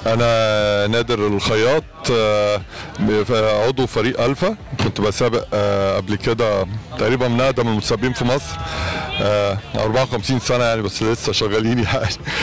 انا نادر الخياط آه، عضو فريق الفا كنت بسابق آه، قبل كده تقريبا من اقدم المتسابقين في مصر آه، 54 سنه يعني بس لسه شغالين يعني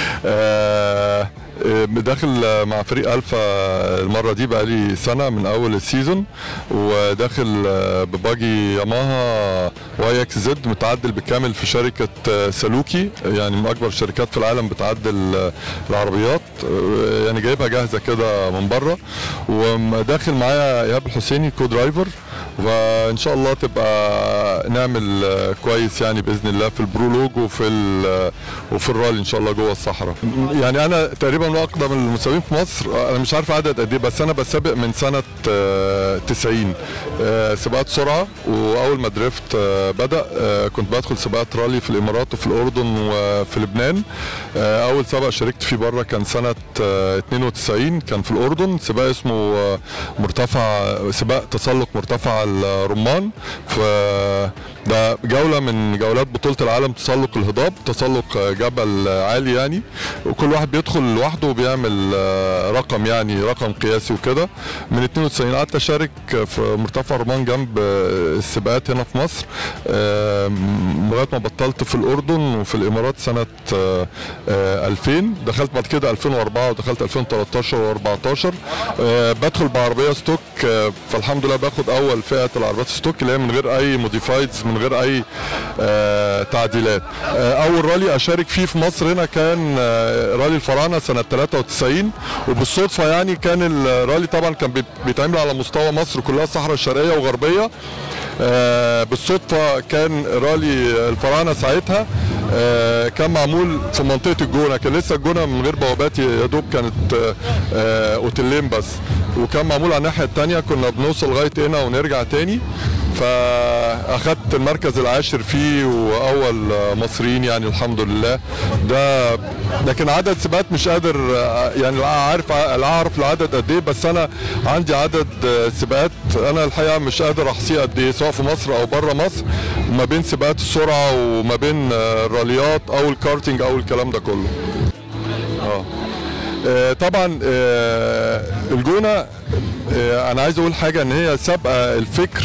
آه، آه، داخل مع فريق الفا المره دي بقالي سنه من اول السيزون وداخل آه، بباجي ياماها واي اكس زد متعدل بالكامل في شركه آه، سلوكي يعني من اكبر الشركات في العالم بتعدل آه، العربيات آه، يعني جايبها جاهزه كده من بره وداخل معايا ايهاب الحسيني كو درايفر وان شاء الله تبقى نعمل آه، كويس يعني باذن الله في البرولوج وفي ال- وفي الرالي ان شاء الله جوه الصحراء يعني انا تقريبا من اقدم المسابقين في مصر انا مش عارف عدد قد ايه بس انا بسابق من سنه آه، 90 آه، سباقات سرعه واول ما درفت آه، بدا آه، كنت بدخل سباقات رالي في الامارات وفي الاردن وفي لبنان آه، اول سباق شاركت فيه بره كان سنه آه، 92 كان في الاردن سباق اسمه آه، مرتفع سباق تسلق مرتفع الرمان ف ده جوله من جولات بطوله العالم تسلق الهضاب تسلق آه، جبل آه، عالي يعني وكل واحد بيدخل لوحده وبيعمل آه، رقم يعني رقم قياسي وكده من 92 قعدت اشارك في مرتفع رمان جنب آه، السباقات هنا في مصر آه، لغايه ما بطلت في الاردن وفي الامارات سنه آه، آه، 2000 دخلت بعد كده 2004 ودخلت 2013 و14 بدخل بعربيه ستوك آه، فالحمد لله باخد اول فئه العربيات ستوك اللي هي من غير اي موديفايدز من غير اي آه، تعديلات آه، اول رالي اشارك فيه في مصر هنا كان آه، رالي الفراعنه سنه 93 وبالصدفه يعني كان الرالي طبعا كان بيت- بيتعمل على مستوى مصر كلها الصحراء الشرقيه وغربيه آه، بالصدفه كان رالي الفراعنه ساعتها آه، كان معمول في منطقه الجونه كان لسه الجونه من غير بوابات يا دوب كانت آه، آه، اوتيلين بس وكان معمول على الناحيه الثانيه كنا بنوصل لغايه هنا ونرجع تاني فاخدت المركز العاشر فيه واول مصريين يعني الحمد لله ده لكن عدد سباقات مش قادر يعني لا عارف لا اعرف العدد قد ايه بس انا عندي عدد سباقات انا الحقيقه مش قادر احصيه قد ايه سواء في مصر او بره مصر ما بين سباقات السرعه وما بين الراليات او الكارتينج او الكلام ده كله اه آه، طبعا آه، الجونه آه، انا عايز اقول حاجه ان هي سابقه الفكر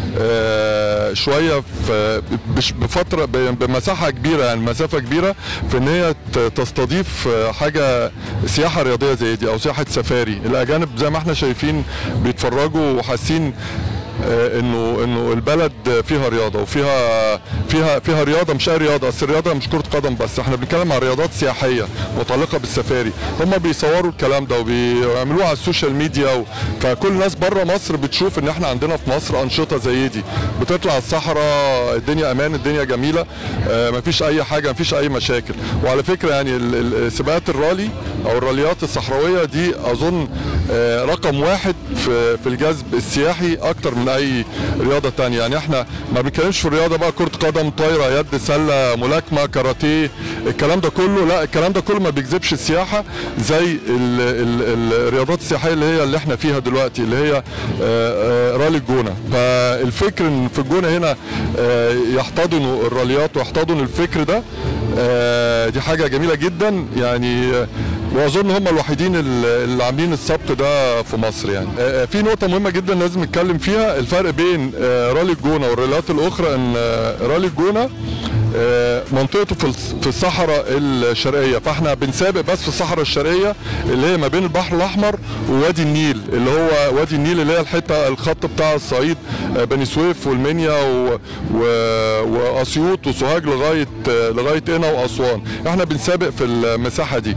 آه، شويه في بش- بفتره ب- بمساحه كبيره يعني مسافه كبيره في ان هي ت- تستضيف آه، حاجه سياحه رياضيه زي دي او سياحه سفاري الاجانب زي ما احنا شايفين بيتفرجوا وحاسين آه، انه انه البلد فيها رياضه وفيها فيها فيها رياضه مش اي رياضه اصل الرياضه مش كره قدم بس احنا بنتكلم عن رياضات سياحيه متعلقه بالسفاري هم بيصوروا الكلام ده وبيعملوه على السوشيال ميديا و... فكل الناس بره مصر بتشوف ان احنا عندنا في مصر انشطه زي دي بتطلع الصحراء الدنيا امان الدنيا جميله آه، مفيش اي حاجه مفيش اي مشاكل وعلى فكره يعني ال- ال- سباقات الرالي او الراليات الصحراويه دي اظن آه، رقم واحد في في الجذب السياحي اكتر من اي رياضه تانية يعني احنا ما بنتكلمش في الرياضه بقى كره قدم طايره يد سله ملاكمه كاراتيه الكلام ده كله لا الكلام ده كله ما بيجذبش السياحه زي ال ال الرياضات السياحيه اللي هي اللي احنا فيها دلوقتي اللي هي آه، آه، رالي الجونه فالفكر ان في الجونه هنا آه، يحتضنوا الراليات ويحتضنوا الفكر ده آه، دي حاجه جميله جدا يعني آه، واظن هم الوحيدين ال- اللي عاملين السبق ده في مصر يعني آه، في نقطه مهمه جدا لازم نتكلم فيها الفرق بين آه، رالي الجونه والراليات الاخرى ان آه، رالي الجونه آه، منطقته في الص- في الصحراء الشرقيه فاحنا بنسابق بس في الصحراء الشرقيه اللي هي ما بين البحر الاحمر ووادي النيل اللي هو وادي النيل اللي هي الحته الخط بتاع الصعيد آه، بني سويف والمنيا و... و... واسيوط وسوهاج لغايه آه، لغايه قنا واسوان احنا بنسابق في المساحه دي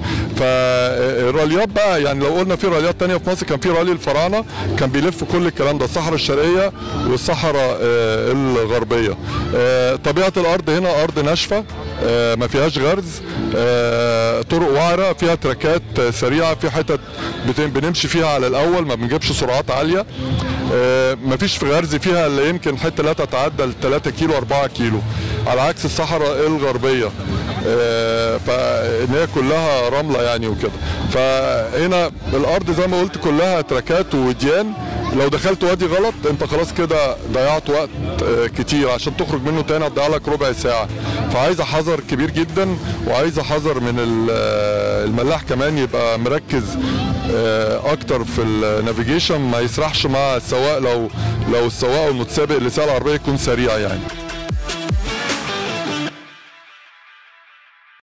فالراليات بقى يعني لو قلنا في راليات تانية في مصر كان في رالي الفراعنه كان بيلف كل الكلام ده الصحراء الشرقيه والصحراء آه، الغربيه آه، طبيعه الارض هنا ارض ناشفه آه، ما فيهاش غرز آه، طرق وعره فيها تراكات آه، سريعه في حتت بت- بنمشي فيها على الاول ما بنجيبش سرعات عاليه آه، ما فيش في غرز فيها الا يمكن حته لا تتعدى ال 3 كيلو 4 كيلو على عكس الصحراء الغربيه آه، فان هي كلها رمله يعني وكده فهنا الارض زي ما قلت كلها تراكات وديان لو دخلت وادي غلط انت خلاص كده ضيعت وقت آه، كتير عشان تخرج منه تاني هتضيع لك ربع ساعه فعايزه حذر كبير جدا وعايزه حذر من ال- آه، الملاح كمان يبقى مركز آه، اكتر في النافيجيشن ما يسرحش مع السواق لو لو السواق او المتسابق اللي ساق العربيه يكون سريع يعني